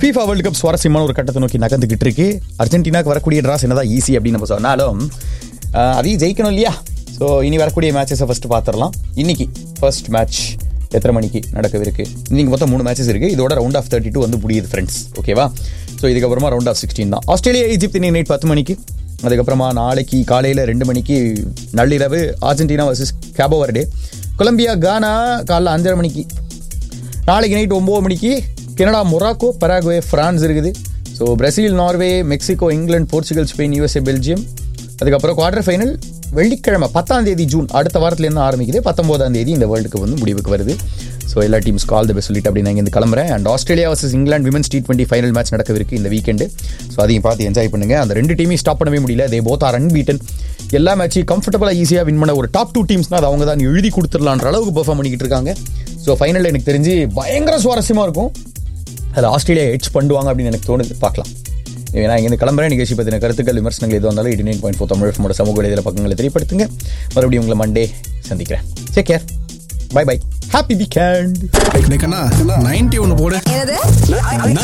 FIFA world cup சுவாரஸ்யமான ஒரு கட்டத்தை நோக்கி நகர்ந்துகிட்டு இருக்கு அர்ஜென்டினாக்கு வரக்கூடிய டிராஸ் என்னதான் ஈஸி அப்படின்னு நம்ம சொன்னாலும் ஆஹ், அதையும் ஜெயிக்கணும் இல்லையா ஸோ இனி வரக்கூடிய மேட்சஸை ஃபர்ஸ்ட் பார்த்துடலாம் இன்னைக்கு ஃபர்ஸ்ட் மேட்ச் எத்தனை மணிக்கு நடக்கவிருக்கு இன்னைக்கு மொத்தம் மூணு மேட்சஸ் இருக்கு இதோட ரவுண்ட் ஆஃப் தேர்ட்டி டூ வந்து முடியுது ஃப்ரெண்ட்ஸ் ஓகேவா ஸோ இதுக்கப்புறமா ரவுண்ட் ஆஃப் சிக்ஸ்டீன் தான் ஆஸ்திரேலியா ஈஜிப்த் இன்னைக்கு நைட் பத்து மணிக்கு அதுக்கப்புறமா நாளைக்கு காலையில் ரெண்டு மணிக்கு நள்ளிரவு Argentina versus Cabo Verde Colombia Ghana காலைல அஞ்சரை மணிக்கு நாளைக்கு நைட் ஒம்பது மணிக்கு கனடா மொராக்கோ பராகுவே ஃப்ரான்ஸ் இருக்குது ஸோ பிரேசில் நார்வே மெக்சிகோ இங்கிலாந்து போர்ச்சுகல் ஸ்பெயின் யூஎஸ்ஏ பெல்ஜியம் அதுக்கப்புறம் குவார்டர் ஃபைனல் வெள்ளிக்கிழமை பத்தாம் தேதி ஜூன் அடுத்த வாரத்துலேருந்து ஆரம்பிக்குது பத்தொம்போதாம் தேதி இந்த வேர்ல்டு கப் வந்து முடிவுக்கு வருது ஸோ எல்லா டீம்ஸ் கால் த பெஸ்ட் சொல்லிட்டு அப்படி நான் இங்கே கிளம்புறேன் அண்ட் ஆஸ்திரேலியா வர்சஸ் இங்கிலாந்து women's T twenty final match நடக்கவிருக்கு இந்த வீக்கெண்டு ஸோ அதையும் பார்த்து என்ஜாய் பண்ணுங்க அந்த ரெண்டு டீமையும் ஸ்டாப் பண்ணவே முடியல தே போத் ஆர் அன்பீட்டன் எல்லா மேட்சையும் கம்ஃபர்டபுளாக ஈஸியாக வின் பண்ண ஒரு டாப் டூ டீம்ஸ்னா அது அவங்க தான் எழுதி கொடுத்துடலான்ற அளவுக்கு பெர்ஃபார்ம் பண்ணிக்கிட்டு இருக்காங்க ஸோ ஃபைனலில் எனக்கு தெரிஞ்சு பயங்கர சுவாரஸ்யமாக இருக்கும் அதில் ஆஸ்திரேலியா ஹெச் பண்ணுவாங்க அப்படின்னு எனக்கு தோணுது பார்க்கலாம் ஏன்னா இங்கே கிளம்புறேன் நிகழ்ச்சி பற்றின கருத்துக்கள் விமர்சனங்கள் எது வந்தாலும் eighty nine point four Tamil FMோட சமூக வலைதள பக்கங்களை தெரியப்படுத்துங்க மறுபடியும் உங்களை மண்டே சந்திக்கிறேன் take care bye bye happy weekend ninety ஒன்று போடு என்னது